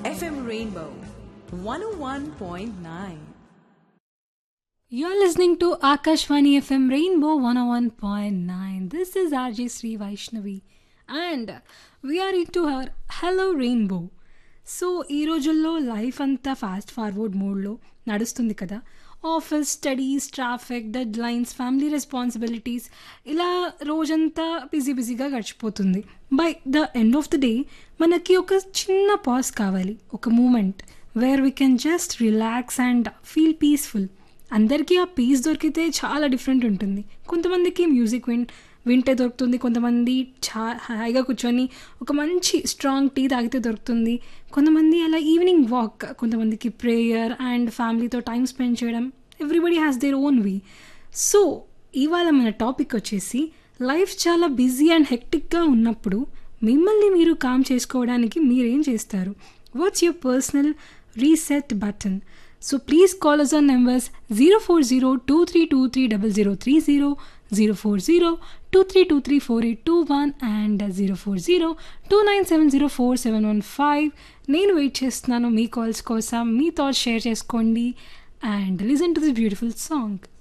FM Rainbow 101.9. You're listening to Akashvani FM Rainbow 101.9. This is RJ Sri Vaishnavi and we are into her Hello Rainbow. So ఈ రోజుల్లో life అంతా fast forward మోడ్లో నడుస్తుంది కదా office studies traffic deadlines family responsibilities ఇలా రోజంతా busy బిజీగా గడిచిపోతుంది by the end of the day మనకి ఒక చిన్న పాజ్ కావాలి ఒక moment where we can just relax and feel peaceful అందరికీ ఆ పీస్ దొరికితే చాలా డిఫరెంట్ ఉంటుంది కొంతమందికి మ్యూజిక్ విన్ వింటే దొరుకుతుంది కొంతమంది చా హాయిగా కూర్చొని ఒక మంచి స్ట్రాంగ్ టీ తాగితే దొరుకుతుంది కొంతమంది అలా ఈవినింగ్ వాక్ కొంతమందికి ప్రేయర్ అండ్ ఫ్యామిలీతో టైం స్పెండ్ చేయడం everybody has their own we so ఇవాళ మన టాపిక్ వచ్చేసి లైఫ్ చాలా బిజీ అండ్ హెక్టిక్గా ఉన్నప్పుడు మిమ్మల్ని మీరు కామ్ చేసుకోవడానికి మీరేం చేస్తారు what's your personal reset button so please call us on numbers zero four zero two three two three double zero three zero zero four zero two three two three four eight two one and zero four zero two nine seven zero four seven one five నేను wait చేస్తున్నాను మీ calls కోసం మీ thoughts share చేసుకోండి and listen to this beautiful song